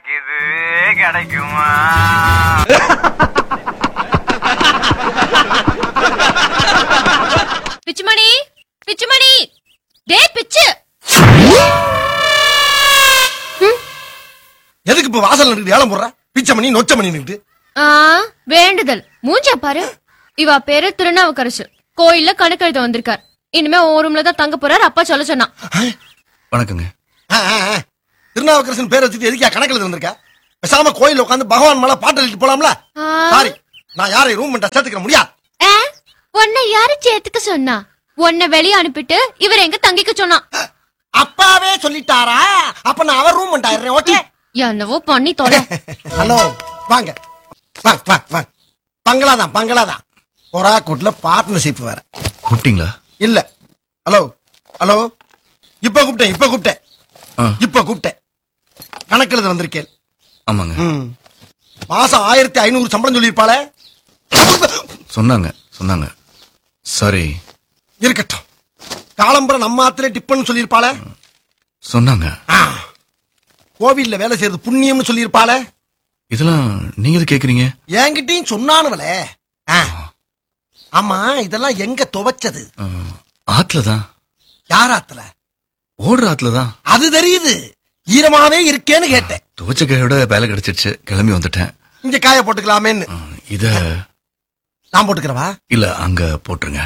எனக்கு இது கிடைக்குமா பிச்சுமணி பிச்சுமணி டே பிச்சு எதுக்கு இப்ப வாசல் நின்று ஏலம் போடுற பிச்சை மணி நொச்ச மணி நின்று ஆ வேண்டுதல் மூஞ்சா பாரு இவ பேரு திருநாவுக்கரசு கோயில்ல கணக்கெழுத வந்திருக்கார் இனிமே ஓ ரூம்ல தான் தங்க போறாரு அப்பா சொல்ல சொன்னான் வணக்கங்க திருநாவுக்கரசன் பேர் வச்சுட்டு எதுக்கா கணக்கில் வந்திருக்க பேசாம கோயில் உட்காந்து பகவான் மேல பாட்டு எழுதிட்டு போலாம்ல ஆ. சாரி நான் யாரையும் ரூம் பண்ண சேர்த்துக்கிற முடியாது ஆ, உன்னை யாரு சேர்த்துக்க சொன்னா உன்னை வெளிய அனுப்பிட்டு இவர் எங்க தங்கிக்க சொன்னான் அப்பாவே சொல்லிட்டாரா அப்ப நான் அவர் ரூம் பண்ணிட்டாயிரேன் ஓகே என்னவோ பண்ணி தொலை ஹலோ வாங்க வாங்க வாங்க வாங்க பங்களாதான் பங்களாதான் ஒரா கூட்டுல பார்ட்னர்ஷிப் வேற கூப்பிட்டீங்களா இல்ல ஹலோ ஹலோ இப்ப கூப்பிட்டேன் இப்ப கூப்பிட்டேன் ஆ, இப்ப கூப்பிட்டேன் கணக்கில் வந்திருக்கேன் ஆமாங்க ம். மாசம் ஆயிரத்தி ஐநூறு சம்பளம் சொல்லியிருப்பாளே சொன்னாங்க சொன்னாங்க சாரி இருக்கட்டும் காலம்பரம் நம்ம ஆத்திலே டிப்பன் சொல்லியிருப்பாளே சொன்னாங்க ஆ. கோவில்ல வேலை செய்யறது புண்ணியம்னு சொல்லியிருப்பாளே இதெல்லாம் நீங்க எது கேக்குறீங்க என்கிட்டயும் சொன்னானுவலே ஆ. ஆமா இதெல்லாம் எங்க துவைச்சது ஆ, ஆத்துல தான் யாராத்துல ஓடுற ஆத்துல தான் அது தெரியுது ஈரமாவே இருக்கேன்னு கேட்டேன் துவச்ச கையோட வேலை கிடைச்சிருச்சு கிளம்பி வந்துட்டேன் இங்க காய போட்டுக்கலாமேன்னு ஆ, இத நான் போட்டுக்கிறவா இல்ல அங்க போட்டுருங்க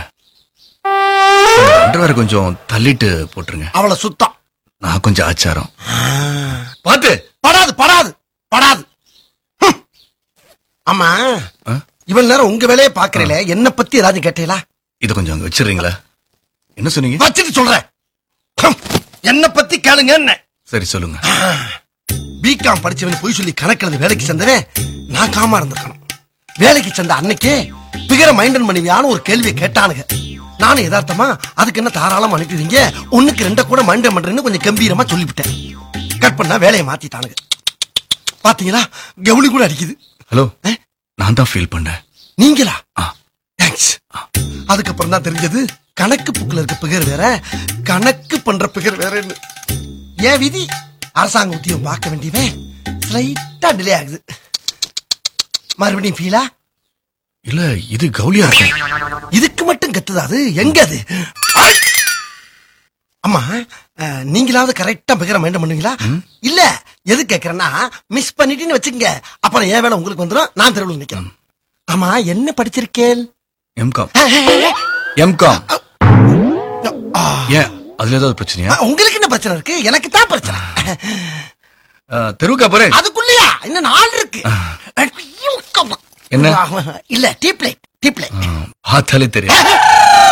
வேற கொஞ்சம் தள்ளிட்டு போட்டுருங்க அவளை சுத்தம் நான் கொஞ்சம் ஆச்சாரம் பாத்து படாது படாது படாது ஹம். ஆமா ஆ, இவள் நேரம் உங்க வேலையை பாக்குறீல என்ன பத்தி ஏதாவது கேட்டீங்களா இத கொஞ்சம் அங்க வச்சிடுறீங்களா என்ன சொன்னீங்க வச்சுட்டு சொல்றேன் ஹம். என்ன பத்தி கேளுங்க என்ன சரி சொல்லுங்க பிகாம் படிச்சவன் பொய் சொல்லி கணக்கில் வேலைக்கு சேர்ந்தவன் நான் காமா இருந்திருக்கணும் வேலைக்கு சேர்ந்த அன்னைக்கே பிகர மைண்டன் பண்ணுவியான்னு ஒரு கேள்வியை கேட்டானுங்க நானும் யதார்த்தமா அதுக்கு என்ன தாராளமா அனுப்பிடுவீங்க ஒண்ணுக்கு ரெண்ட கூட மைண்டன் பண்றேன்னு கொஞ்சம் கம்பீரமா சொல்லிவிட்டேன் கட் பண்ணா வேலையை மாத்திட்டானுங்க பாத்தீங்களா கவுளி கூட அடிக்குது ஹலோ நான் தான் ஃபீல் பண்ணேன் நீங்களா ஆ, தேங்க்ஸ் அதுக்கப்புறம் தான் தெரிஞ்சது கணக்கு புக்கில் இருக்க பிகர் வேற கணக்கு பண்ற பிகர் வேறன்னு ஏன் விதி அரசாங்க உத்தியோகம் பார்க்க வேண்டியவன் ஸ்லைட்டா டிலே ஆகுது மறுபடியும் ஃபீலா இல்ல இது கவுலியா இருக்கும் இதுக்கு மட்டும் கத்துதா அது எங்க அது ஐ! அம்மா அஹ், நீங்களாவது கரெக்டா பிகர மைண்டம் பண்ணுவீங்களா இல்ல எது கேக்குறேன்னா மிஸ் பண்ணிட்டீன்னு வச்சுக்கங்க அப்புறம் ஏன் வேலை உங்களுக்கு வந்துடும் நான் தெருவில் நிக்கிறேன் ஆமா என்ன படிச்சிருக்கேன் எம்காம் எம்காம் ஏன் அதுல ஏதாவது பிரச்சனையா அஹ், உங்களுக்கு என்ன பிரச்சனை இருக்கு எனக்கு தான் பிரச்சனை ஆ, தெருவுக்கா போறேன் அதுக்குள்ளயா இன்னும் நாள் இருக்கு என்ன? இல்ல டீப் லைட் டீப் லைட் பார்த்தாலே தெரியும்